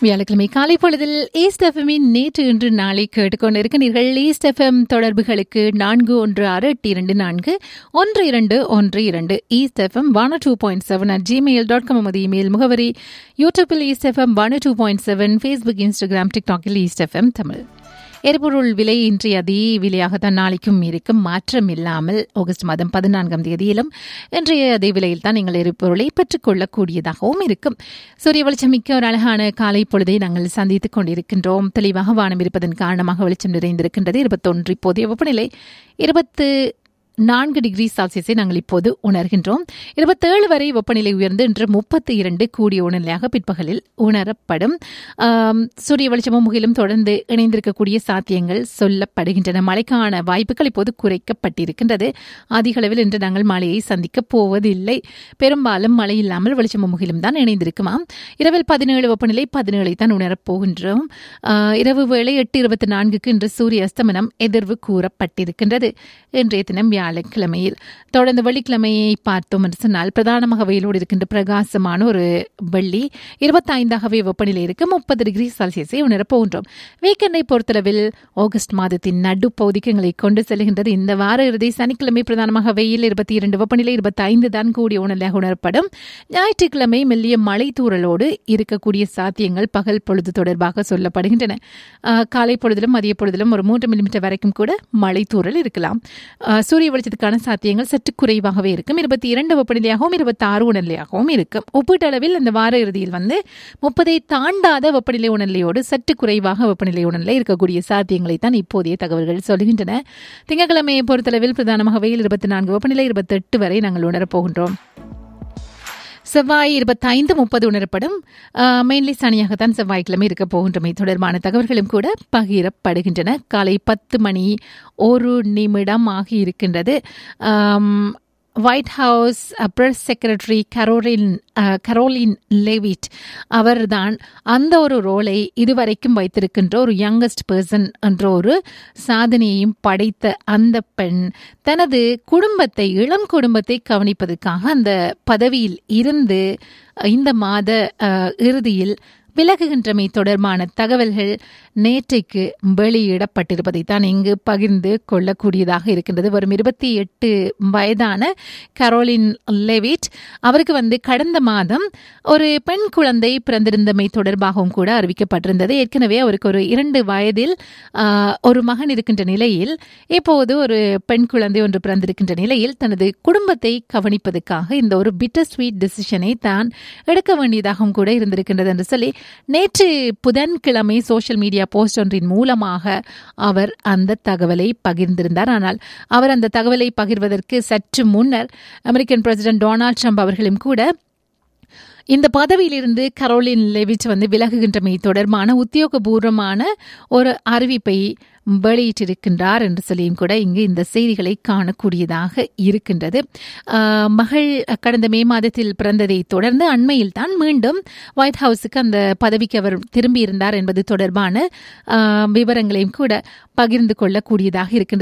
வியாழக்கிழமை காலை பொழுதில் ஈஸ்ட் எஃப்எம்மின் நேற்று இன்று நாளை கேட்டுக்கொண்டிருக்கிறீர்கள் ஈஸ்ட் எஃப்எம் தொடர்புகளுக்கு நான்கு ஒன்று ஆறு எட்டு இரண்டு நான்கு ஒன்று இரண்டு ஒன்று இரண்டு East FM one two point seven at Gmail dot com நமது இமெயில் முகவரி யூடியூப்பில் East FM one two point seven Facebook Instagram டிக்டாக்கில் ஈஸ்ட் எஃப்எம் தமிழ் எரிபொருள் விலை இன்று அதே விலையாகத்தான் நாளைக்கும் இருக்கும் மாற்றம் இல்லாமல் ஆகஸ்ட் மாதம் பதினான்காம் தேதியிலும் இன்றைய அதே விலையில் தான் நீங்கள் எரிபொருளை பெற்றுக்கொள்ளக்கூடியதாகவும் இருக்கும் சூரிய வெளிச்சம் மிக்க ஒரு அழகான காலை பொழுதை நாங்கள் சந்தித்துக் கொண்டிருக்கின்றோம் தெளிவாக வானம் இருப்பதன் காரணமாக வெளிச்சம் நிறைந்திருக்கின்றது இருபத்தொன்று இப்போதைய வெப்பநிலை இருபத்து நான்கு டிகிரி செல்சியஸை நாங்கள் இப்போது உணர்கின்றோம் இருபத்தேழு வரை வெப்பநிலை உயர்ந்து இன்று முப்பத்தி இரண்டு கூடிய உணர்நிலையாக பிற்பகலில் உணரப்படும் ஆம், சூரிய வெளிச்சமும் முகிலும் தொடர்ந்து இணைந்திருக்கக்கூடிய சாத்தியங்கள் சொல்லப்படுகின்றன மழைக்கான வாய்ப்புகள் இப்போது குறைக்கப்பட்டிருக்கின்றது அதிக அளவில் இன்று நாங்கள் மழையை சந்திக்கப் போவதில்லை பெரும்பாலும் மழை இல்லாமல் வெளிச்சமும் முகிலும் தான் இணைந்திருக்குமாம் இரவில் பதினேழு வெப்பநிலை பதினேழை தான் உணரப் போகின்றோம் ஆ, இரவு வேளை எட்டு இருபத்தி நான்குக்கு இன்று சூரிய அஸ்தமனம் எதிர்வு கூறப்பட்டிருக்கின்றது இன்றைய தினம் வியாழக்கிழமையில் தொடர்ந்து வெள்ளிக்கிழமையை பார்த்தோம் என்று சொன்னால் பிரதானமாக வெயிலோடு இருக்கின்ற பிரகாசமான ஒரு வெள்ளி இருபத்தைந்தாகவே வெப்பநிலை இருக்கு முப்பது டிகிரி செல்சியஸை உணரப் போகின்றோம் வீக்கெண்டை பொறுத்தளவில் ஆகஸ்ட் மாதத்தின் நடு பகுதிக்கு எங்களை கொண்டு செல்கின்றது இந்த வார இறுதி சனிக்கிழமை பிரதானமாக வெயில் இருபத்தி இரண்டு வெப்பநிலை இருபத்தி ஐந்து தான் கூடிய உணர்நிலையாக உணரப்படும் ஞாயிற்றுக்கிழமை மெல்லிய மழை தூறலோடு இருக்கக்கூடிய சாத்தியங்கள் பகல் பொழுது தொடர்பாக சொல்லப்படுகின்றன ஆஹ், காலை பொழுதிலும் மதிய பொழுதிலும் ஒரு மூன்று மில்லிமீட்டர் வரைக்கும் கூட மழை தூறல் இருக்கலாம் ஆஹ், சூரிய வெளிச்சத்துக்கான சாத்தியங்கள் சற்று குறைவாகவே இருக்கும் இருபத்தி இரண்டு வெப்பநிலையாகவும் இருபத்தி ஆறு உணர்நிலையாகவும் இருக்கும் ஒப்பீட்டளவில் இந்த வார இறுதியில் வந்து முப்பதை தாண்டாத வெப்பநிலை உணர்நிலையோடு சற்று குறைவாக வெப்பநிலை உணர்நிலை இருக்கக்கூடிய சாத்தியங்களை தான் இப்போதைய தகவல்கள் சொல்கின்றன திங்கட்கிழமையை பொறுத்தளவில் பிரதானமாக வெயில் இருபத்தி நான்கு வெப்பநிலை இருபத்தெட்டு வரை நாங்கள் உணரப் போகின்றோம் செவ்வாய் இருபத்தைந்து முப்பது உணரப்படும் மெயின்லி சனியாகத்தான் செவ்வாய்க்கிழமை இருக்க போகின்றமை தொடர்பான தகவல்களும் கூட பகிரப்படுகின்றன காலை பத்து மணி ஒரு நிமிடம் ஆகி இருக்கின்றது ஆம், White House press secretary Karoline ah, Karoline Leavitt அவர்தான் அந்த ஒரு ரோலை இதுவரைக்கும் வைத்திருக்கின்ற ஒரு யங்கஸ்ட் பர்சன் என்ற ஒரு சாதனையையும் படைத்த அந்த பெண் தனது குடும்பத்தை இளம் குடும்பத்தை கவனிப்பதற்காக அந்த பதவியில் இருந்து இந்த மாத அஹ், இறுதியில் விலகுகின்றமை தொடர்பான தகவல்கள் நேற்றைக்கு வெளியிடப்பட்டிருப்பதை தான் இங்கு பகிர்ந்து கொள்ளக்கூடியதாக இருக்கின்றது வரும் இருபத்தி எட்டு வயதான கரோலின் லெவிட் அவருக்கு வந்து கடந்த மாதம் ஒரு பெண் குழந்தை பிறந்திருந்தமை தொடர்பாகவும் கூட அறிவிக்கப்பட்டிருந்தது ஏற்கனவே அவருக்கு ஒரு இரண்டு வயதில் ஆஹ், ஒரு மகன் இருக்கின்ற நிலையில் இப்போது ஒரு பெண் குழந்தை ஒன்று பிறந்திருக்கின்ற நிலையில் தனது குடும்பத்தை கவனிப்பதற்காக இந்த ஒரு பிட்டர் ஸ்வீட் டிசிஷனை தான் எடுக்க வேண்டியதாகவும் கூட இருந்திருக்கின்றது என்று சொல்லி நேற்று புதன்கிழமை சோஷியல் மீடியா போஸ்ட் ஒன்றின் மூலமாக அவர் அந்த தகவலை பகிர்ந்திருந்தார் ஆனால் அவர் அந்த தகவலை பகிர்வதற்கு சற்று முன்னர் அமெரிக்கன் பிரசிடென்ட் டொனால்ட் ட்ரம்ப் அவர்களும் கூட இந்த பதவியிலிருந்து கரோலின் லெவிச் வந்து விலகுகின்றமை தொடர்பான உத்தியோகபூர்வமான ஒரு அறிவிப்பை வெளியிட்டிருக்கின்றார் என்று சொல்லியும் கூட இங்கு இந்த செய்திகளை காணக்கூடியதாக இருக்கின்றது ஆஹ், மகள் கடந்த மே மாதத்தில் பிறந்ததை தொடர்ந்து அண்மையில் தான் மீண்டும் ஒயிட் ஹவுஸுக்கு அந்த பதவிக்கு அவர் திரும்பியிருந்தார் என்பது தொடர்பான ஆஹ், விவரங்களையும் கூட பகிர்ந்து கொள்ளக்கூடியதாக இருக்கின்றது